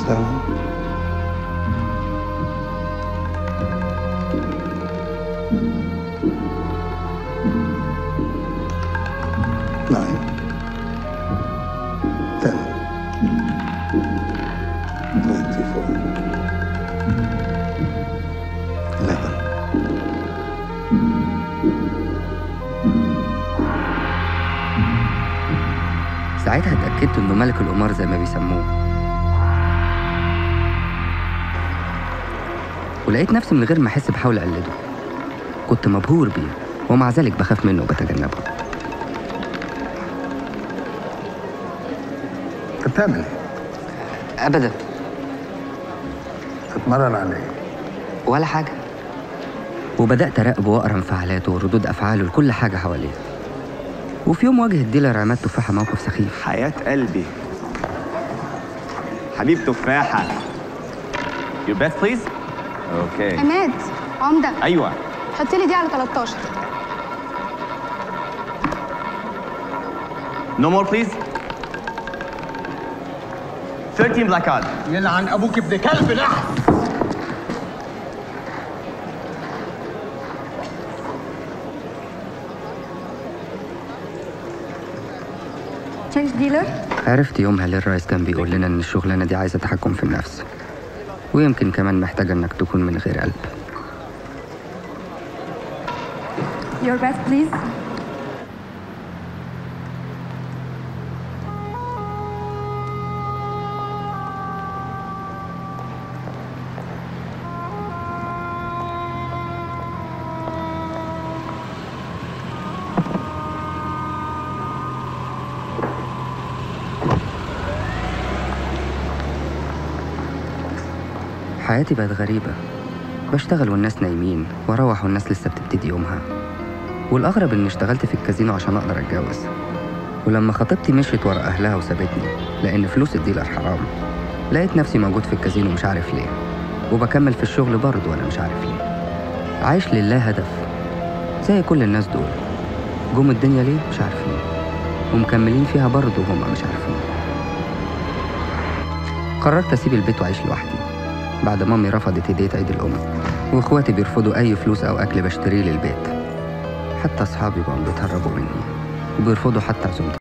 seven, nine, ten, twenty-four, eleven. ساعتها اتأكدت إنه ملك القمار زي ما بيسموه ولقيت نفسي من غير ما أحس بحاول أقلده كنت مبهور بيه ومع ذلك بخاف منه وبتجنبه انت بتعمل ايه؟ أبدا تتمرن على ايه؟ ولا حاجة وبدأت أراقبه وأقرأ انفعالاته وردود أفعاله لكل حاجة حواليه وفي يوم واجه الديلر عماد تفاحة موقف سخيف حياة قلبي حبيب تفاحة Your best please اوكي عماد عمده ايوه حط لي دي على 13 No more please 13 black card يلعن ابوك ابن كلب نحس تشينج ديلر عرفت يومها ليه الرئيس كان بيقول لنا إن الشغلانة دي عايزة تحكم في النفس ويمكن كمان محتاجة إنك تكون من غير قلب يور بيست بليز حياتي بقت غريبة بشتغل والناس نايمين واروح والناس لسه بتبتدي يومها والأغرب إني اشتغلت في الكازينو عشان أقدر أتجوز ولما خطيبتي مشيت ورا أهلها وسابتني لأن فلوس الديلر حرام لقيت نفسي موجود في الكازينو مش عارف ليه وبكمل في الشغل برضه وأنا مش عارف ليه عايش لله هدف زي كل الناس دول جم الدنيا ليه مش عارفين ومكملين فيها برضه هما مش عارفين قررت أسيب البيت وأعيش لوحدي بعد مامي رفضت هدية عيد الأم وإخواتي بيرفضوا أي فلوس أو أكل بشتريه للبيت حتى أصحابي بقوا بيتهربوا مني وبيرفضوا حتى عزومتي